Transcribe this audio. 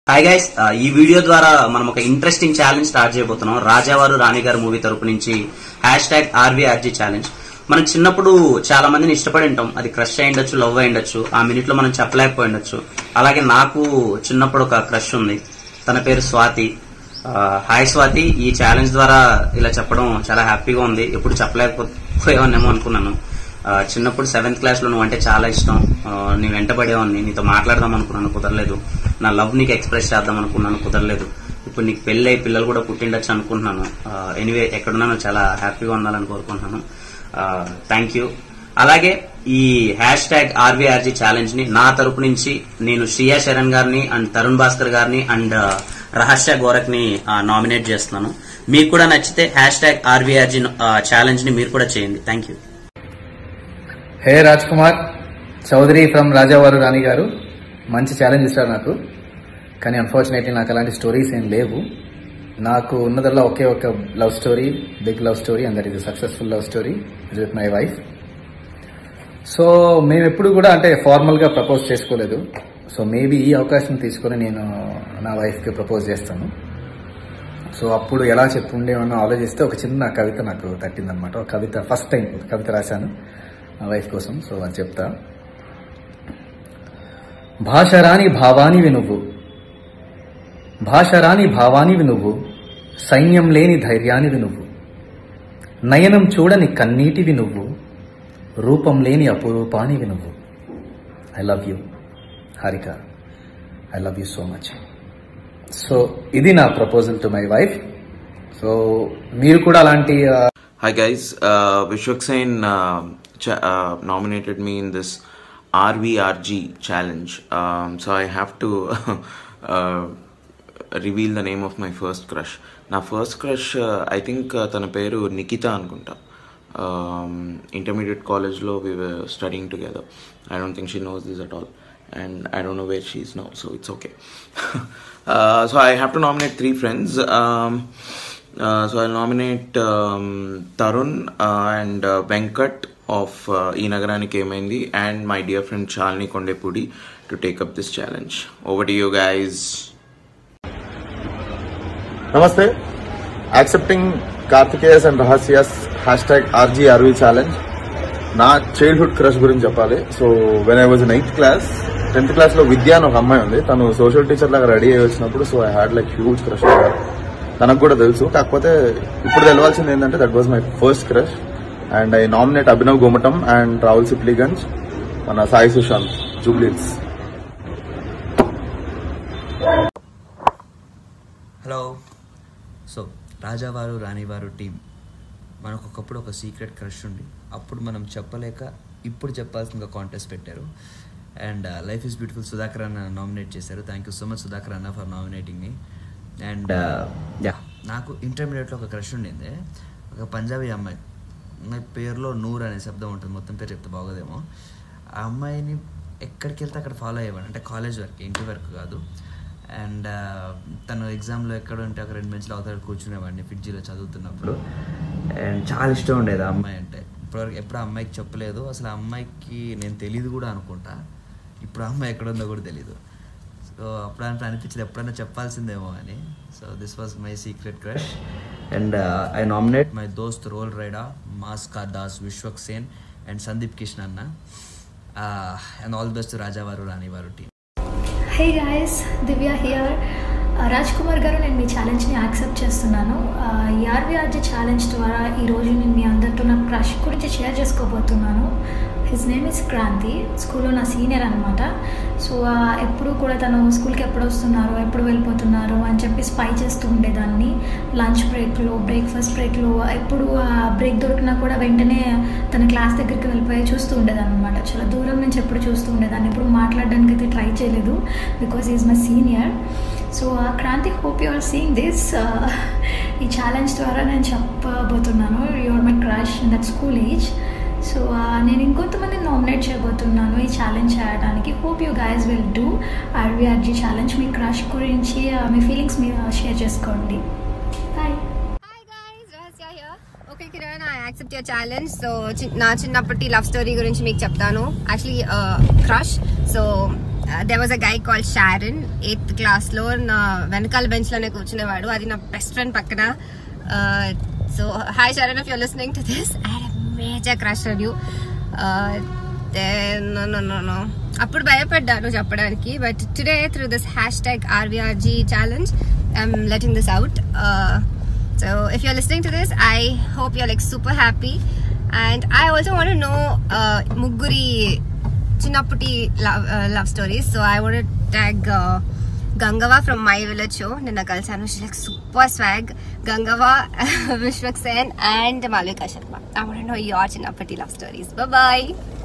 Hi guys ఈ video ద్వారా మనం ఒక ఇంట్రెస్టింగ్ ఛాలెంజ్ స్టార్ట్ చేయబోతున్నాం రాజావారు రాణి గారు మూవీ తరపు నుంచి హ్యాష్ ట్యాగ్ ఆర్వీఆర్జీ ఛాలెంజ్ మనం చిన్నప్పుడు చాలా మందిని ఇష్టపడి ఉంటాం అది క్రష్ అయి ఉండొచ్చు లవ్ అయి ఉండొచ్చు ఆ మినిట్ లో మనం చెప్పలేకపోయి ఉండొచ్చు అలాగే నాకు చిన్నప్పుడు ఒక క్రష్ ఉంది తన పేరు స్వాతి ఆ, హాయ్ స్వాతి ఈ ఛాలెంజ్ ద్వారా ఇలా చెప్పడం చాలా హ్యాపీగా ఉంది ఎప్పుడు చెప్పలేకపోయామేమో అనుకున్నాను ఆ, చిన్నప్పుడు సెవెంత్ క్లాస్ లో నువ్వు అంటే చాలా ఇష్టం ఆ, నీ వెంటబడేవాడిని నీతో మాట్లాడదాం అనుకున్నాను కుదరలేదు నా లవ్ నీకు ఎక్స్ప్రెస్ చేద్దాం అనుకున్నాను కుదరలేదు ఇప్పుడు నీకు పెళ్లి అయి పిల్లలు కూడా పుట్టిండొచ్చు అనుకుంటున్నాను ఎనీవే ఎక్కడున్నానో చాలా హ్యాపీగా ఉండాలని కోరుకుంటున్నాను థ్యాంక్ యూ అలాగే ఈ హ్యాష్ ట్యాగ్ ఆర్వీఆర్జీ ఛాలెంజ్ ని నా తరపు నుంచి నేను శ్రియా శరణ్ గారిని అండ్ తరుణ్ భాస్కర్ గారిని అండ్ రహస్య గోరక్ ని నామినేట్ చేస్తున్నాను మీకు కూడా నచ్చితే హ్యాష్ ట్యాగ్ ఆర్వీఆర్జీ ఛాలెంజ్ ని మీరు కూడా చేయండి thank you hey Raj Kumar Chowdary from Rajavaru Rani గారు మంచి ఛాలెంజ్ ఇస్తారు నాకు కానీ అన్ఫార్చునేట్లీ నాకు అలాంటి స్టోరీస్ ఏం లేవు నాకు ఉన్నదల్లా ఒకే ఒక love story big love story and that is successful love story with my wife so మేము ఎప్పుడు కూడా అంటే ఫార్మల్గా ప్రపోజ్ చేసుకోలేదు సో మేబీ ఈ అవకాశం తీసుకొని నేను నా వైఫ్కి ప్రపోజ్ చేస్తాను సో అప్పుడు ఎలా చెప్పుండేమని ఆలోచిస్తే ఒక చిన్న కవిత నాకు తట్టిందనమాట ఒక కవిత ఫస్ట్ టైం ఒక కవిత రాశాను నా వైఫ్ కోసం సో అది చెప్తా భాషరాని భావానివి నువ్వు భాషరాని భావానివి నువ్వు సైన్యం లేని ధైర్యానివి నువ్వు నయనం చూడని కన్నీటివి నువ్వు రూపం లేని అపురూపానివి నువ్వు I love you Harika I love you so much so ఇది నా proposal to my wife so మీరు కూడా అలాంటి ఆ, Hi guys, uh, Vishwak Sen uh, ch- uh, nominated me in this RVRG challenge. Um, so I have to uh, reveal the name of my first crush. నా first crush I think తన పేరు నిఖిత అనుకుంటా intermediate కాలేజ్లో we studying together I don't think she knows this at all and I don't know where she is now, so it's okay. uh, so I have to nominate three friends. Um, uh, so I'll nominate um, Tarun uh, and uh, Venkat of uh, E Nagarani Kemendi and my dear friend Shalini Kondepudi to take up this challenge. Over to you guys. నమస్తే accepting Karthikeya's and Rahasya's hash tag R G R V challenge నా childhood crush గురించి చెప్పాలి so when I was ninth class tenth class లో విద్య అని ఒక అమ్మాయి ఉంది తను సోషల్ టీచర్ లాగా రెడీ అయ్యి వచ్చినప్పుడు so I had like huge crush తనకు కూడా తెలుసు కాకపోతే ఇప్పుడు తెలవాల్సింది ఏంటంటే that was my first crush and I nominate Abhinav Gumatam and Rahul Sipligunj మన సాయి సుశాంత్ జూబ్లీన్స్ hello so Rajavaru Ranivaru team మనకు ఒకప్పుడు ఒక సీక్రెట్ క్రష్ ఉండి అప్పుడు మనం చెప్పలేక ఇప్పుడు చెప్పాల్సిన కాంటెస్ట్ పెట్టారు and life is beautiful Sudhakar అన్న నామినేట్ చేశారు thank you so much Sudhakar అన్న for nominating me and yeah నాకు ఇంటర్మీడియట్లో ఒక క్రష్ ఉండింది ఒక పంజాబీ అమ్మాయి అమ్మాయి పేరులో నూర్ అనే శబ్దం ఉంటుంది మొత్తం పేరు చెప్తే బాగోదేమో ఆ అమ్మాయిని ఎక్కడికి వెళ్తే అక్కడ ఫాలో అయ్యేవాడు అంటే కాలేజ్ వరకు ఇంటి వరకు కాదు అండ్ తను ఎగ్జామ్లో ఎక్కడ ఉంటే ఒక రెండు బెంచ్లో అవతల కూర్చునేవాడిని ఫిడ్జీలో చదువుతున్నప్పుడు అండ్ చాలా ఇష్టం ఉండేది ఆ అమ్మాయి అంటే ఇప్పటివరకు ఎప్పుడు ఆ అమ్మాయికి చెప్పలేదు అసలు ఆ అమ్మాయికి నేను తెలియదు కూడా అనుకుంటా ఇప్పుడు ఆ అమ్మాయి ఎక్కడ ఉందో కూడా తెలియదు సో అప్పుడు అంటే అనిపించింది ఎప్పుడైనా చెప్పాల్సిందేమో అని so this was my secret crush and I nominate my దోస్త్ రోల్ రైడా మాస్కా దాస్ విశ్వక్ సేన్ అండ్ సందీప్ కిషన్ అన్న and all best Rajavaru Ranivaru team hey guys Divya here Raj Kumar గారు నేను మీ ఛాలెంజ్ని యాక్సెప్ట్ చేస్తున్నాను ఆర్వీఆర్జీ ఛాలెంజ్ ద్వారా ఈరోజు నేను మీ అందరితో నా క్రష్ గురించి షేర్ చేసుకోబోతున్నాను హిజ్ నేమ్ ఇస్ క్రాంతి స్కూల్లో నా సీనియర్ అనమాట సో ఎప్పుడు కూడా తను స్కూల్కి ఎప్పుడు వస్తున్నారు ఎప్పుడు వెళ్ళిపోతున్నారు అని చెప్పి స్పై చేస్తూ ఉండేదాన్ని లంచ్ బ్రేక్లో బ్రేక్ఫాస్ట్ బ్రేక్లో ఎప్పుడు బ్రేక్ దొరికినా కూడా వెంటనే తన క్లాస్ దగ్గరికి వెళ్ళిపోయి చూస్తూ ఉండేదాన్ని అనమాట చాలా దూరం నుంచి ఎప్పుడు చూస్తూ ఉండేదాన్ని ఎప్పుడు మాట్లాడడానికి అయితే ట్రై చేయలేదు because is my senior so Kranthi hope you are seeing this ఈ ఛాలెంజ్ ద్వారా నేను చెప్పబోతున్నాను your my crush in that school age so నేను ఇంకొంతమంది నామినేట్ చేయబోతున్నాను ఈ ఛాలెంజ్ చేయడానికి hope you guys will do RVRG challenge మీ క్రష్ గురించి uh, మీ ఫీలింగ్స్ మీరు షేర్ చేసుకోండి bye hi guys Rahasya here okay Kiran I accept your challenge so నా చిన్నప్పటి లవ్ స్టోరీ గురించి మీకు చెప్తాను actually crush so there was a guy call Sharon eighth క్లాస్లో నా వెనకాల బెంచ్లోనే కూర్చునేవాడు అది నా బెస్ట్ ఫ్రెండ్ పక్కన so hi Sharon if you're listening to this I major crush on you no no no no అప్పుడు భయపడ్డాను చెప్పడానికి but today through this hashtag RVRG challenge I'm letting this out so if you're listening to this I hope you're like super happy and I also want know ముగ్గురి చిన్నప్పటి love love stories so I want tag Gangava from my village so నిన్న కలిసాను she like super swag Gangava Vishwak Sen and Malika Sharma I want know your చిన్నప్పటి love stories bye